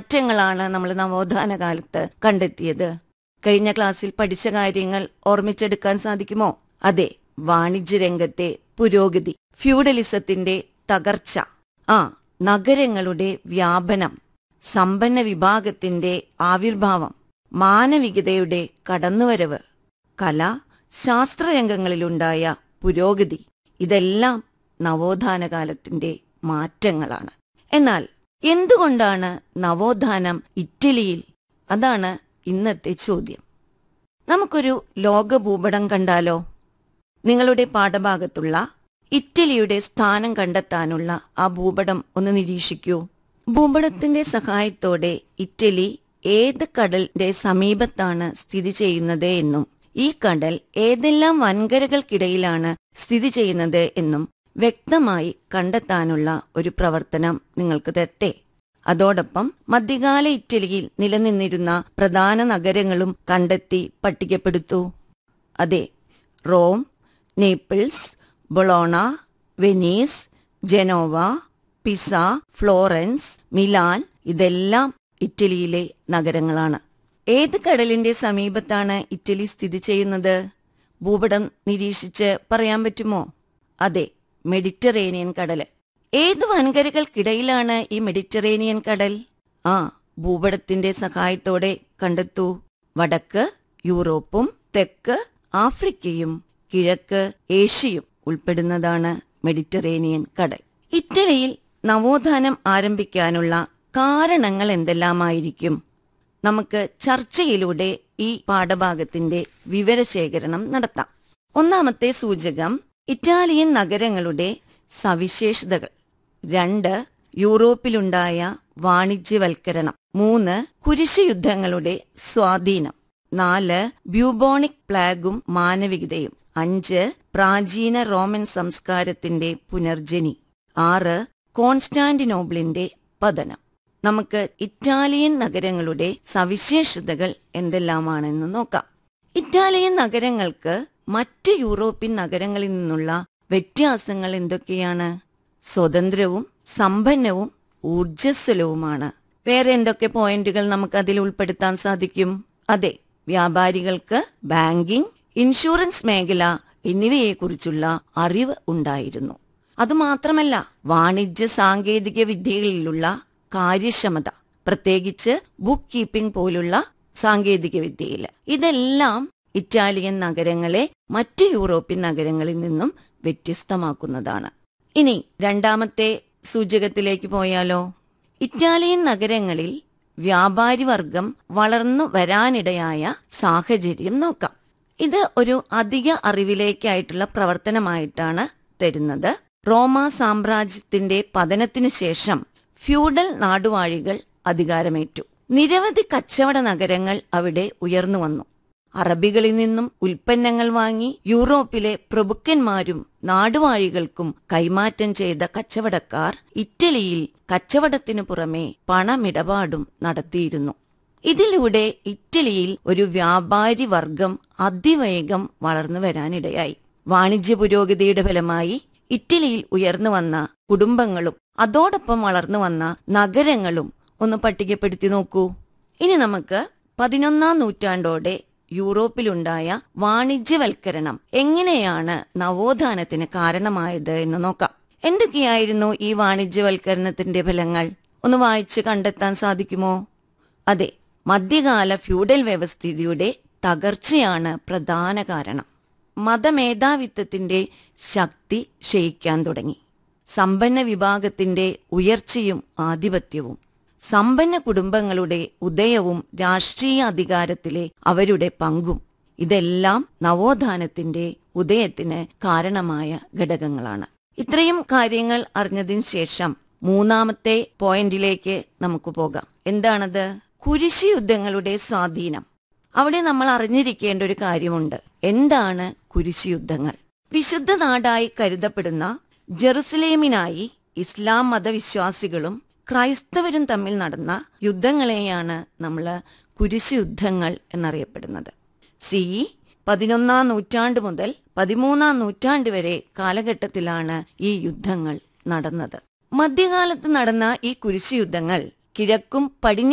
മാറ്റങ്ങളാണ് നമ്മൾ നവോത്ഥാന കാലത്ത് കണ്ടെത്തിയത് കഴിഞ്ഞ ക്ലാസ്സിൽ പഠിച്ച കാര്യങ്ങൾ ഓർമ്മിച്ചെടുക്കാൻ സാധിക്കുമോ അതെ വാണിജ്യരംഗത്തെ പുരോഗതി ഫ്യൂഡലിസത്തിന്റെ തകർച്ച ആ നഗരങ്ങളുടെ വ്യാപനം സമ്പന്ന വിഭാഗത്തിന്റെ ആവിർഭാവം മാനവികതയുടെ കടന്നുവരവ് കല ശാസ്ത്രരംഗങ്ങളിലുണ്ടായ പുരോഗതി ഇതെല്ലാം നവോത്ഥാന കാലത്തിന്റെ മാറ്റങ്ങളാണ് എന്നാൽ എന്തുകൊണ്ടാണ് നവോത്ഥാനം ഇറ്റലിയിൽ അതാണ് ഇന്നത്തെ ചോദ്യം നമുക്കൊരു ലോക ഭൂപടം കണ്ടാലോ നിങ്ങളുടെ പാഠഭാഗത്തുള്ള ഇറ്റലിയുടെ സ്ഥാനം കണ്ടെത്താനുള്ള ആ ഭൂപടം ഒന്ന് നിരീക്ഷിക്കൂ ഭൂപടത്തിന്റെ സഹായത്തോടെ ഇറ്റലി ഏത് കടലിന്റെ സമീപത്താണ് സ്ഥിതി ചെയ്യുന്നത് എന്നും ഈ കടൽ ഏതെല്ലാം വൻകരകൾക്കിടയിലാണ് സ്ഥിതി ചെയ്യുന്നത് എന്നും വ്യക്തമായി കണ്ടെത്താനുള്ള ഒരു പ്രവർത്തനം നിങ്ങൾക്ക് തരട്ടെ അതോടൊപ്പം മധ്യകാല ഇറ്റലിയിൽ നിലനിന്നിരുന്ന പ്രധാന നഗരങ്ങളും കണ്ടെത്തി പട്ടികപ്പെടുത്തൂ അതെ Rome Naples Bologna Venice Genova Pisa Florence Milan ഇതെല്ലാം ഇറ്റലിയിലെ നഗരങ്ങളാണ് ഏത് കടലിന്റെ സമീപത്താണ് ഇറ്റലി സ്ഥിതി ചെയ്യുന്നത് ഭൂപടം നിരീക്ഷിച്ച് പറയാൻ പറ്റുമോ അതെ മെഡിറ്ററേനിയൻ കടല് ഏത് വൻകരകൾക്കിടയിലാണ് ഈ മെഡിറ്ററേനിയൻ കടൽ ആ ഭൂപടത്തിന്റെ സഹായത്തോടെ കണ്ടെത്തൂ വടക്ക് യൂറോപ്പും തെക്ക് ആഫ്രിക്കയും കിഴക്ക് ഏഷ്യയും ഉൾപ്പെടുന്നതാണ് മെഡിറ്ററേനിയൻ കടൽ ഇറ്റലിയിൽ നവോത്ഥാനം ആരംഭിക്കാനുള്ള കാരണങ്ങൾ എന്തെല്ലാമായിരിക്കും നമുക്ക് ചർച്ചയിലൂടെ ഈ പാഠഭാഗത്തിന്റെ വിവരശേഖരണം നടത്താം ഒന്നാമത്തെ സൂചകം ഇറ്റാലിയൻ നഗരങ്ങളുടെ സവിശേഷതകൾ രണ്ട് യൂറോപ്പിലുണ്ടായ വാണിജ്യവൽക്കരണം മൂന്ന് കുരിശ് യുദ്ധങ്ങളുടെ സ്വാധീനം നാല് ബ്യൂബോണിക് പ്ലാഗും മാനവികതയും അഞ്ച് പ്രാചീന റോമൻ സംസ്കാരത്തിന്റെ പുനർജനി ആറ് കോൺസ്റ്റാന്റിനോബിളിന്റെ പതനം നമുക്ക് ഇറ്റാലിയൻ നഗരങ്ങളുടെ സവിശേഷതകൾ എന്തെല്ലാമാണെന്ന് നോക്കാം ഇറ്റാലിയൻ നഗരങ്ങൾക്ക് മറ്റ് യൂറോപ്യൻ നഗരങ്ങളിൽ നിന്നുള്ള വ്യത്യാസങ്ങൾ എന്തൊക്കെയാണ് സ്വതന്ത്രവും സമ്പന്നവും ഊർജസ്വലവുമാണ് വേറെ എന്തൊക്കെ പോയിന്റുകൾ നമുക്ക് അതിൽ ഉൾപ്പെടുത്താൻ സാധിക്കും അതെ വ്യാപാരികൾക്ക് ബാങ്കിംഗ് ഇൻഷുറൻസ് മേഖല എന്നിവയെക്കുറിച്ചുള്ള അറിവ് ഉണ്ടായിരുന്നു അതുമാത്രമല്ല വാണിജ്യ സാങ്കേതിക വിദ്യകളിലുള്ള കാര്യക്ഷമത പ്രത്യേകിച്ച് ബുക്ക് കീപ്പിംഗ് പോലുള്ള സാങ്കേതിക വിദ്യയിൽ ഇതെല്ലാം ഇറ്റാലിയൻ നഗരങ്ങളെ മറ്റ് യൂറോപ്യൻ നഗരങ്ങളിൽ നിന്നും വ്യത്യസ്തമാക്കുന്നതാണ് ഇനി രണ്ടാമത്തെ സൂചകത്തിലേക്ക് പോയാലോ ഇറ്റാലിയൻ നഗരങ്ങളിൽ വ്യാപാരി വർഗം വളർന്നു വരാനിടയായ സാഹചര്യം നോക്കാം ഇത് ഒരു അധിക അറിവിലേക്കായിട്ടുള്ള പ്രവർത്തനമായിട്ടാണ് തരുന്നത് റോമ സാമ്രാജ്യത്തിന്റെ പതനത്തിനു ശേഷം ഫ്യൂഡൽ നാടുവാഴികൾ അധികാരമേറ്റു നിരവധി കച്ചവട നഗരങ്ങൾ അവിടെ ഉയർന്നു വന്നു അറബികളിൽ നിന്നും ഉൽപ്പന്നങ്ങൾ വാങ്ങി യൂറോപ്പിലെ പ്രഭുക്കന്മാരും നാടുവാഴികൾക്കും കൈമാറ്റം ചെയ്ത കച്ചവടക്കാർ ഇറ്റലിയിൽ കച്ചവടത്തിനു പുറമെ പണമിടപാടും നടത്തിയിരുന്നു ഇതിലൂടെ ഇറ്റലിയിൽ ഒരു വ്യാപാരി വർഗം അതിവേഗം വളർന്നു വരാനിടയായി വാണിജ്യ പുരോഗതിയുടെ ഫലമായി ഇറ്റലിയിൽ ഉയർന്നു വന്ന കുടുംബങ്ങളും അതോടൊപ്പം വളർന്നു വന്ന നഗരങ്ങളും ഒന്ന് പട്ടികപ്പെടുത്തി നോക്കൂ ഇനി നമുക്ക് പതിനൊന്നാം നൂറ്റാണ്ടോടെ യൂറോപ്പിലുണ്ടായ വാണിജ്യവൽക്കരണം എങ്ങനെയാണ് നവോത്ഥാനത്തിന് കാരണമായത് എന്ന് നോക്കാം എന്തൊക്കെയായിരുന്നു ഈ വാണിജ്യവൽക്കരണത്തിന്റെ ഫലങ്ങൾ ഒന്ന് വായിച്ച് കണ്ടെത്താൻ സാധിക്കുമോ അതെ മധ്യകാല ഫ്യൂഡൽ വ്യവസ്ഥിതിയുടെ തകർച്ചയാണ് പ്രധാന കാരണം മതമേധാവിത്വത്തിന്റെ ശക്തി ക്ഷയിക്കാൻ തുടങ്ങി സമ്പന്ന വിഭാഗത്തിന്റെ ഉയർച്ചയും ആധിപത്യവും സമ്പന്ന കുടുംബങ്ങളുടെ ഉദയവും രാഷ്ട്രീയ അധികാരത്തിലെ അവരുടെ പങ്കും ഇതെല്ലാം നവോത്ഥാനത്തിന്റെ ഉദയത്തിന് കാരണമായ ഘടകങ്ങളാണ് ഇത്രയും കാര്യങ്ങൾ അറിഞ്ഞതിന് ശേഷം മൂന്നാമത്തെ പോയിന്റിലേക്ക് നമുക്ക് പോകാം എന്താണത് കുരിശ് യുദ്ധങ്ങളുടെ സ്വാധീനം അവിടെ നമ്മൾ അറിഞ്ഞിരിക്കേണ്ട ഒരു കാര്യമുണ്ട് എന്താണ് കുരിശ് യുദ്ധങ്ങൾ വിശുദ്ധ നാടായി കരുതപ്പെടുന്ന ജെറുസലേമിനായി ഇസ്ലാം മതവിശ്വാസികളും ക്രൈസ്തവരും തമ്മിൽ നടന്ന യുദ്ധങ്ങളെയാണ് നമ്മൾ കുരിശ് യുദ്ധങ്ങൾ എന്നറിയപ്പെടുന്നത് സി പതിനൊന്നാം നൂറ്റാണ്ട് മുതൽ പതിമൂന്നാം നൂറ്റാണ്ട് വരെ കാലഘട്ടത്തിലാണ് ഈ യുദ്ധങ്ങൾ നടന്നത് മധ്യകാലത്ത് നടന്ന ഈ കുരിശ് യുദ്ധങ്ങൾ കിഴക്കും പടിഞ്ഞാറും